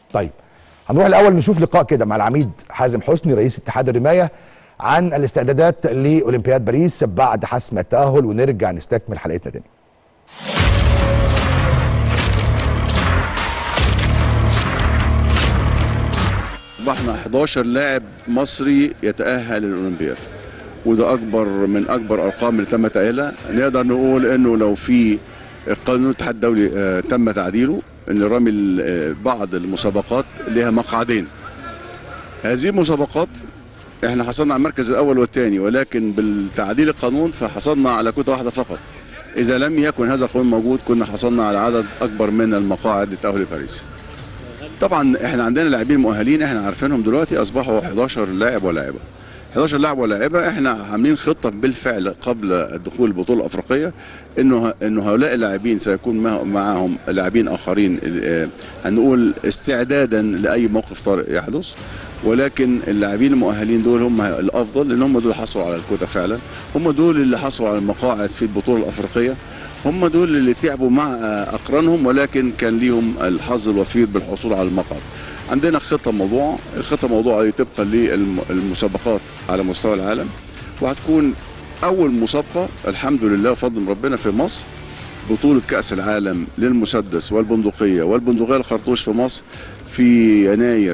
طيب هنروح الاول نشوف لقاء كده مع العميد حازم حسني رئيس اتحاد الرمايه عن الاستعدادات لاولمبياد باريس بعد حسم التاهل ونرجع نستكمل حلقتنا تاني اصبحنا 11 لاعب مصري يتاهل للاولمبياد وده اكبر من اكبر ارقام اللي تم تاهيلها نقدر نقول انه لو في قانون الاتحاد الدولي آه، تم تعديله ان رمي ال- آه، بعض المسابقات لها مقعدين هذه المسابقات احنا حصلنا على المركز الاول والثاني ولكن بالتعديل القانون فحصلنا على كوتا واحده فقط اذا لم يكن هذا القانون موجود كنا حصلنا على عدد اكبر من المقاعد لتاهل باريس طبعا احنا عندنا لاعبين مؤهلين احنا عارفينهم دلوقتي اصبحوا 11 لاعب ولاعبه 11 لاعب ولاعبه احنا عاملين خطه بالفعل قبل الدخول البطوله الافريقيه انه انه هؤلاء اللاعبين سيكون مع- معهم لاعبين اخرين اه، هنقول استعدادا لاي موقف طارئ يحدث ولكن اللاعبين المؤهلين دول هم الافضل لان هم دول حصلوا على الكوتا فعلا هم دول اللي حصلوا على المقاعد في البطوله الافريقيه هم دول اللي تعبوا مع اقرانهم ولكن كان ليهم الحظ الوفير بالحصول على المقعد عندنا خطه موضوع الخطه موضوع دي طبقا للمسابقات على مستوى العالم وهتكون اول مسابقه الحمد لله وفضل من ربنا في مصر بطولة كأس العالم للمسدس والبندقية والبندقية الخرطوش في مصر في يناير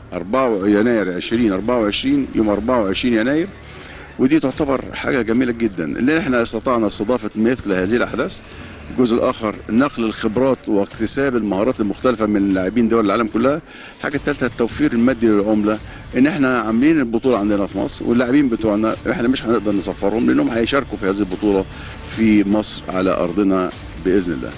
4 يناير 2024 يوم 24 يناير ودي تعتبر حاجة جميلة جدا اللي احنا استطعنا استضافة مثل هذه الأحداث الجزء الآخر نقل الخبرات واكتساب المهارات المختلفة من لاعبين دول العالم كلها الحاجة الثالثة التوفير المادي للعملة إن احنا عاملين البطولة عندنا في مصر واللاعبين بتوعنا احنا مش هنقدر نسفرهم لأنهم هيشاركوا في هذه البطولة في مصر على أرضنا بإذن الله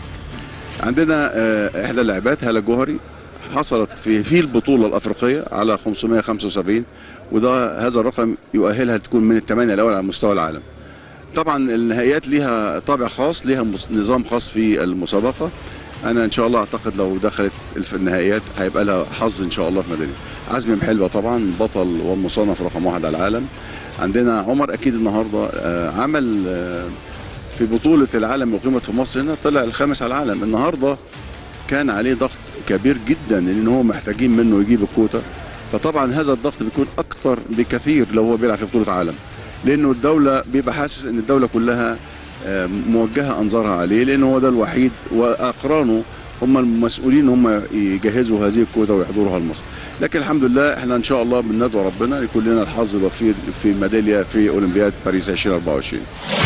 عندنا آه، إحدى اللاعبات هالة جوهري حصلت في في البطولة الأفريقية على 575 وده هذا الرقم يؤهلها تكون من الثمانية الأول على مستوى العالم طبعا النهائيات ليها طابع خاص ليها مس- نظام خاص في المسابقه انا ان شاء الله اعتقد لو دخلت في النهائيات هيبقى لها حظ ان شاء الله في ميداليه عزمي محلوه طبعا بطل والمصنف رقم واحد على العالم عندنا عمر اكيد النهارده آه، عمل آه، في بطوله العالم اقيمت في مصر هنا طلع الخامس على العالم النهارده كان عليه ضغط كبير جدا لان هو محتاجين منه يجيب الكوتا فطبعا هذا الضغط بيكون اكتر بكثير لو هو بيلعب في بطوله عالم لانه الدوله بيبقى حاسس ان الدوله كلها آه، موجهه انظارها عليه لان هو ده الوحيد واقرانه هم المسؤولين هم يجهزوا هذه الكوتا ويحضروها لمصر لكن الحمد لله احنا ان شاء الله بندعو ربنا يكون لنا الحظ الوفير في ميداليه في اولمبياد باريس 2024